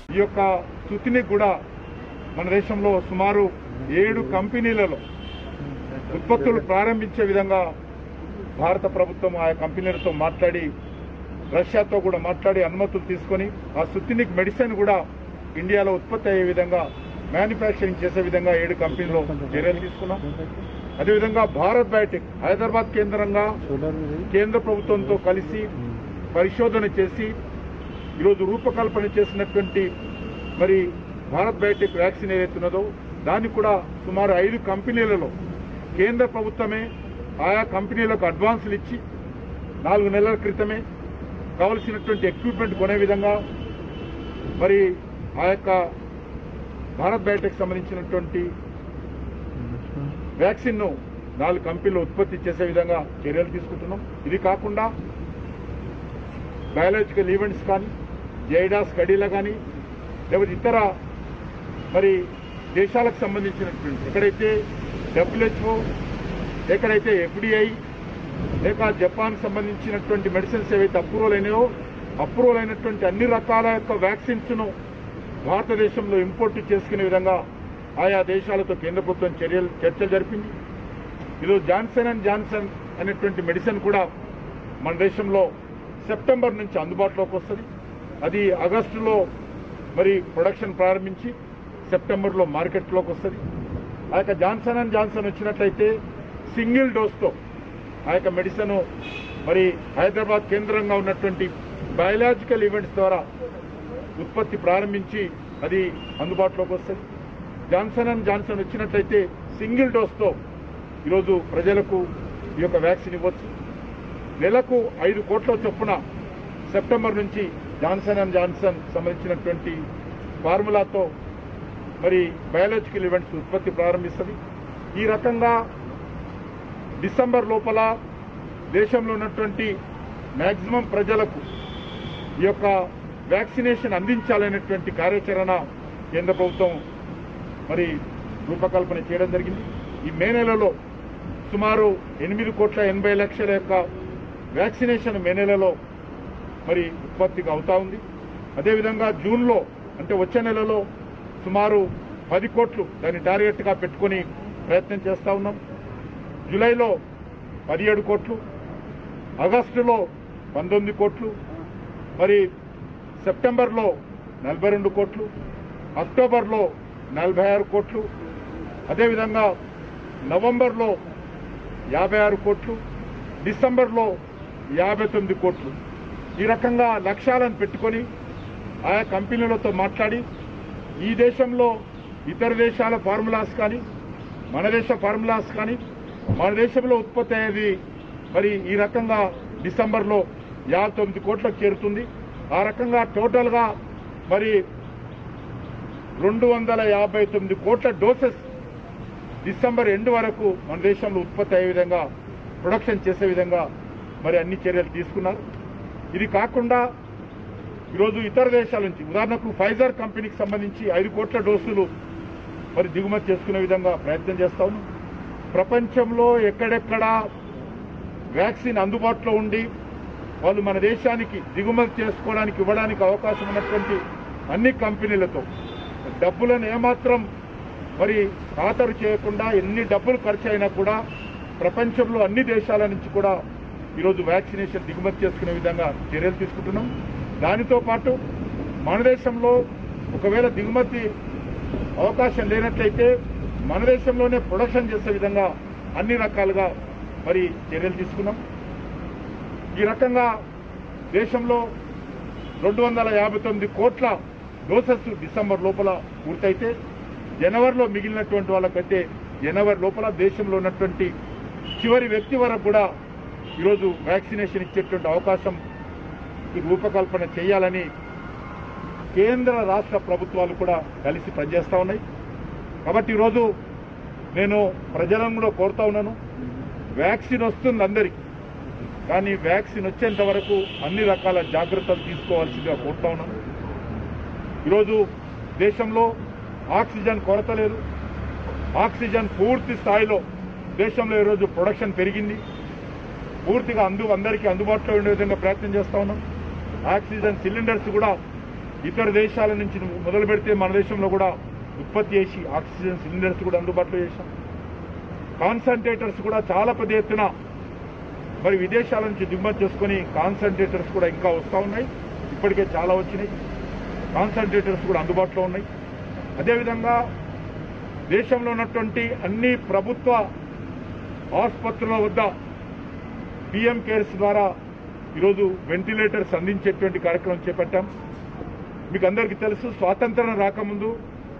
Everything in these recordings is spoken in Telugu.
ఈ యొక్క సుతిని కూడా మన దేశంలో సుమారు ఏడు కంపెనీలలో ఉత్పత్తులు ప్రారంభించే విధంగా భారత ప్రభుత్వం ఆయా కంపెనీలతో మాట్లాడి రష్యాతో కూడా మాట్లాడి అనుమతులు తీసుకొని ఆ సుతినిక్ మెడిసిన్ కూడా ఇండియాలో ఉత్పత్తి అయ్యే విధంగా మ్యానుఫ్యాక్చరింగ్ చేసే విధంగా ఏడు కంపెనీలు చర్యలు తీసుకున్నాం అదేవిధంగా భారత్ బయోటెక్ హైదరాబాద్ కేంద్రంగా కేంద్ర ప్రభుత్వంతో కలిసి పరిశోధన చేసి ఈరోజు రూపకల్పన చేసినటువంటి మరి భారత్ బయోటెక్ వ్యాక్సిన్ ఏదైతున్నదో దాన్ని కూడా సుమారు ఐదు కంపెనీలలో కేంద్ర ప్రభుత్వమే ఆయా కంపెనీలకు అడ్వాన్సులు ఇచ్చి నాలుగు నెలల క్రితమే కావలసినటువంటి ఎక్విప్మెంట్ కొనే విధంగా మరి ఆ యొక్క భారత్ బయోటెక్ సంబంధించినటువంటి వ్యాక్సిన్ ను నాలుగు కంపెనీలు ఉత్పత్తి చేసే విధంగా చర్యలు తీసుకుంటున్నాం ఇది కాకుండా బయాలజికల్ ఈవెంట్స్ కానీ జైడాస్ కడీలా కానీ లేకపోతే ఇతర మరి దేశాలకు సంబంధించినటువంటి ఎక్కడైతే డబ్ల్యూహెచ్ఓ ఎక్కడైతే ఎఫ్డిఐ లేక జపాన్ సంబంధించినటువంటి మెడిసిన్స్ ఏవైతే అప్రూవల్ అయినాయో అప్రూవల్ అయినటువంటి అన్ని రకాల యొక్క వ్యాక్సిన్స్ ను భారతదేశంలో ఇంపోర్ట్ చేసుకునే విధంగా ఆయా దేశాలతో కేంద్ర ప్రభుత్వం చర్యలు చర్చలు జరిపింది ఈరోజు జాన్సన్ అండ్ జాన్సన్ అనేటువంటి మెడిసిన్ కూడా మన దేశంలో సెప్టెంబర్ నుంచి అందుబాటులోకి వస్తుంది అది ఆగస్టులో మరి ప్రొడక్షన్ ప్రారంభించి సెప్టెంబర్లో మార్కెట్లోకి వస్తుంది ఆ యొక్క జాన్సన్ అండ్ జాన్సన్ వచ్చినట్లయితే సింగిల్ డోస్తో ఆ యొక్క మెడిసిన్ మరి హైదరాబాద్ కేంద్రంగా ఉన్నటువంటి బయలాజికల్ ఈవెంట్స్ ద్వారా ఉత్పత్తి ప్రారంభించి అది అందుబాటులోకి వస్తుంది జాన్సన్ అండ్ జాన్సన్ వచ్చినట్లయితే సింగిల్ డోస్తో ఈరోజు ప్రజలకు ఈ యొక్క వ్యాక్సిన్ ఇవ్వచ్చు నెలకు ఐదు కోట్ల చొప్పున సెప్టెంబర్ నుంచి జాన్సన్ అండ్ జాన్సన్ సంబంధించినటువంటి ఫార్ములాతో మరి బయాలజికల్ ఈవెంట్స్ ఉత్పత్తి ప్రారంభిస్తుంది ఈ రకంగా డిసెంబర్ లోపల దేశంలో ఉన్నటువంటి మాక్సిమం ప్రజలకు ఈ యొక్క వ్యాక్సినేషన్ అందించాలనేటువంటి కార్యాచరణ కేంద్ర ప్రభుత్వం మరి రూపకల్పన చేయడం జరిగింది ఈ మే నెలలో సుమారు ఎనిమిది కోట్ల ఎనభై లక్షల యొక్క వ్యాక్సినేషన్ మే నెలలో మరి ఉత్పత్తిగా అవుతా ఉంది అదేవిధంగా జూన్లో అంటే వచ్చే నెలలో సుమారు పది కోట్లు దాన్ని టార్గెట్గా పెట్టుకొని ప్రయత్నం చేస్తా ఉన్నాం జూలైలో పదిహేడు కోట్లు ఆగస్టులో పంతొమ్మిది కోట్లు మరి సెప్టెంబర్లో నలభై రెండు కోట్లు అక్టోబర్లో నలభై ఆరు కోట్లు అదేవిధంగా నవంబర్లో యాభై ఆరు కోట్లు డిసెంబర్లో యాభై తొమ్మిది కోట్లు ఈ రకంగా లక్ష్యాలను పెట్టుకొని ఆయా కంపెనీలతో మాట్లాడి ఈ దేశంలో ఇతర దేశాల ఫార్ములాస్ కానీ మన దేశ ఫార్ములాస్ కానీ మన దేశంలో ఉత్పత్తి అయ్యేది మరి ఈ రకంగా డిసెంబర్లో యాభై తొమ్మిది కోట్లకు చేరుతుంది ఆ రకంగా టోటల్గా మరి రెండు వందల యాభై తొమ్మిది కోట్ల డోసెస్ డిసెంబర్ ఎండ్ వరకు మన దేశంలో ఉత్పత్తి అయ్యే విధంగా ప్రొడక్షన్ చేసే విధంగా మరి అన్ని చర్యలు తీసుకున్నారు ఇది కాకుండా ఈరోజు ఇతర దేశాల నుంచి ఉదాహరణకు ఫైజర్ కంపెనీకి సంబంధించి ఐదు కోట్ల డోసులు మరి దిగుమతి చేసుకునే విధంగా ప్రయత్నం చేస్తా ఉన్నాం ప్రపంచంలో ఎక్కడెక్కడ వ్యాక్సిన్ అందుబాటులో ఉండి వాళ్ళు మన దేశానికి దిగుమతి చేసుకోవడానికి ఇవ్వడానికి అవకాశం ఉన్నటువంటి అన్ని కంపెనీలతో డబ్బులను ఏమాత్రం మరి ఖాతరు చేయకుండా ఎన్ని డబ్బులు ఖర్చు అయినా కూడా ప్రపంచంలో అన్ని దేశాల నుంచి కూడా ఈరోజు వ్యాక్సినేషన్ దిగుమతి చేసుకునే విధంగా చర్యలు తీసుకుంటున్నాం దానితో పాటు మన దేశంలో ఒకవేళ దిగుమతి అవకాశం లేనట్లయితే మన దేశంలోనే ప్రొడక్షన్ చేసే విధంగా అన్ని రకాలుగా మరి చర్యలు తీసుకున్నాం ఈ రకంగా దేశంలో రెండు వందల యాభై తొమ్మిది కోట్ల డోసెస్ డిసెంబర్ లోపల పూర్తయితే జనవరిలో మిగిలినటువంటి వాళ్ళకైతే జనవరి లోపల దేశంలో ఉన్నటువంటి చివరి వ్యక్తి వరకు కూడా ఈరోజు వ్యాక్సినేషన్ ఇచ్చేటువంటి అవకాశం రూపకల్పన చేయాలని కేంద్ర రాష్ట్ర ప్రభుత్వాలు కూడా కలిసి పనిచేస్తా ఉన్నాయి కాబట్టి ఈరోజు నేను ప్రజలను కూడా కోరుతా ఉన్నాను వ్యాక్సిన్ వస్తుంది అందరికీ కానీ వ్యాక్సిన్ వచ్చేంత వరకు అన్ని రకాల జాగ్రత్తలు తీసుకోవాల్సిందిగా కోరుతా ఉన్నాను ఈరోజు దేశంలో ఆక్సిజన్ కొరత లేదు ఆక్సిజన్ పూర్తి స్థాయిలో దేశంలో ఈరోజు ప్రొడక్షన్ పెరిగింది పూర్తిగా అందు అందరికీ అందుబాటులో ఉండే విధంగా ప్రయత్నం చేస్తా ఉన్నాం ఆక్సిజన్ సిలిండర్స్ కూడా ఇతర దేశాల నుంచి మొదలు పెడితే మన దేశంలో కూడా ఉత్పత్తి చేసి ఆక్సిజన్ సిలిండర్స్ కూడా అందుబాటులో చేశాం కాన్సన్ట్రేటర్స్ కూడా చాలా పెద్ద ఎత్తున మరి విదేశాల నుంచి దిగుమతి చేసుకుని కాన్సన్ట్రేటర్స్ కూడా ఇంకా వస్తూ ఉన్నాయి ఇప్పటికే చాలా వచ్చినాయి కాన్సన్ట్రేటర్స్ కూడా అందుబాటులో ఉన్నాయి అదేవిధంగా దేశంలో ఉన్నటువంటి అన్ని ప్రభుత్వ ఆసుపత్రుల వద్ద పిఎం కేర్స్ ద్వారా ఈరోజు వెంటిలేటర్స్ అందించేటువంటి కార్యక్రమం చేపట్టాం మీకు అందరికీ తెలుసు స్వాతంత్రం రాకముందు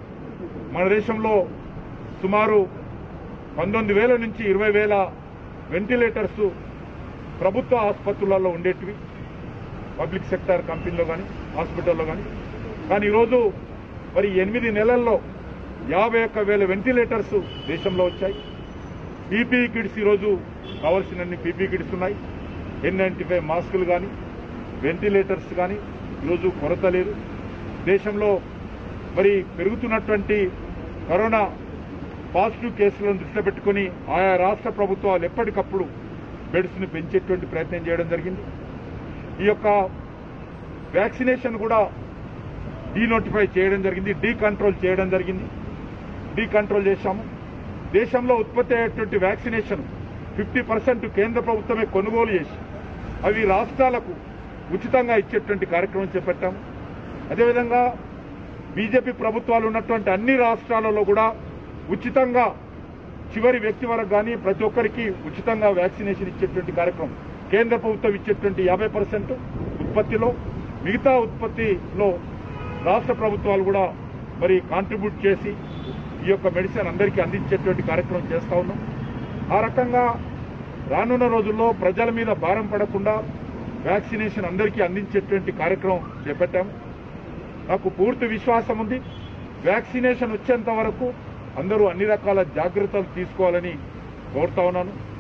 మన దేశంలో సుమారు పంతొమ్మిది వేల నుంచి ఇరవై వేల వెంటిలేటర్స్ ప్రభుత్వ ఆసుపత్రులలో ఉండేటివి పబ్లిక్ సెక్టార్ కంపెనీలో కానీ హాస్పిటల్లో కానీ కానీ ఈరోజు మరి ఎనిమిది నెలల్లో యాభై ఒక్క వేల వెంటిలేటర్స్ దేశంలో వచ్చాయి పీపీఈ కిట్స్ ఈరోజు కావాల్సినన్ని పీపీ కిట్స్ ఉన్నాయి ఎన్ నైన్టీ ఫైవ్ మాస్కులు కానీ వెంటిలేటర్స్ కానీ ఈరోజు కొరత లేదు దేశంలో మరి పెరుగుతున్నటువంటి కరోనా పాజిటివ్ కేసులను దృష్టిలో పెట్టుకుని ఆయా రాష్ట్ర ప్రభుత్వాలు ఎప్పటికప్పుడు బెడ్స్ ని పెంచేటువంటి ప్రయత్నం చేయడం జరిగింది ఈ యొక్క వ్యాక్సినేషన్ కూడా డీనోటిఫై చేయడం జరిగింది డీ కంట్రోల్ చేయడం జరిగింది డీ కంట్రోల్ చేశాము దేశంలో ఉత్పత్తి అయ్యేటువంటి వ్యాక్సినేషన్ ఫిఫ్టీ పర్సెంట్ కేంద్ర ప్రభుత్వమే కొనుగోలు చేసి అవి రాష్ట్రాలకు ఉచితంగా ఇచ్చేటువంటి కార్యక్రమం చేపట్టాము అదేవిధంగా బీజేపీ ప్రభుత్వాలు ఉన్నటువంటి అన్ని రాష్ట్రాలలో కూడా ఉచితంగా చివరి వ్యక్తి వరకు కానీ ప్రతి ఒక్కరికి ఉచితంగా వ్యాక్సినేషన్ ఇచ్చేటువంటి కార్యక్రమం కేంద్ర ప్రభుత్వం ఇచ్చేటువంటి యాభై పర్సెంట్ ఉత్పత్తిలో మిగతా ఉత్పత్తిలో రాష్ట్ర ప్రభుత్వాలు కూడా మరి కాంట్రిబ్యూట్ చేసి ఈ యొక్క మెడిసిన్ అందరికీ అందించేటువంటి కార్యక్రమం చేస్తా ఉన్నాం ఆ రకంగా రానున్న రోజుల్లో ప్రజల మీద భారం పడకుండా వ్యాక్సినేషన్ అందరికీ అందించేటువంటి కార్యక్రమం చేపట్టాము నాకు పూర్తి విశ్వాసం ఉంది వ్యాక్సినేషన్ వచ్చేంత వరకు అందరూ అన్ని రకాల జాగ్రత్తలు తీసుకోవాలని కోరుతా ఉన్నాను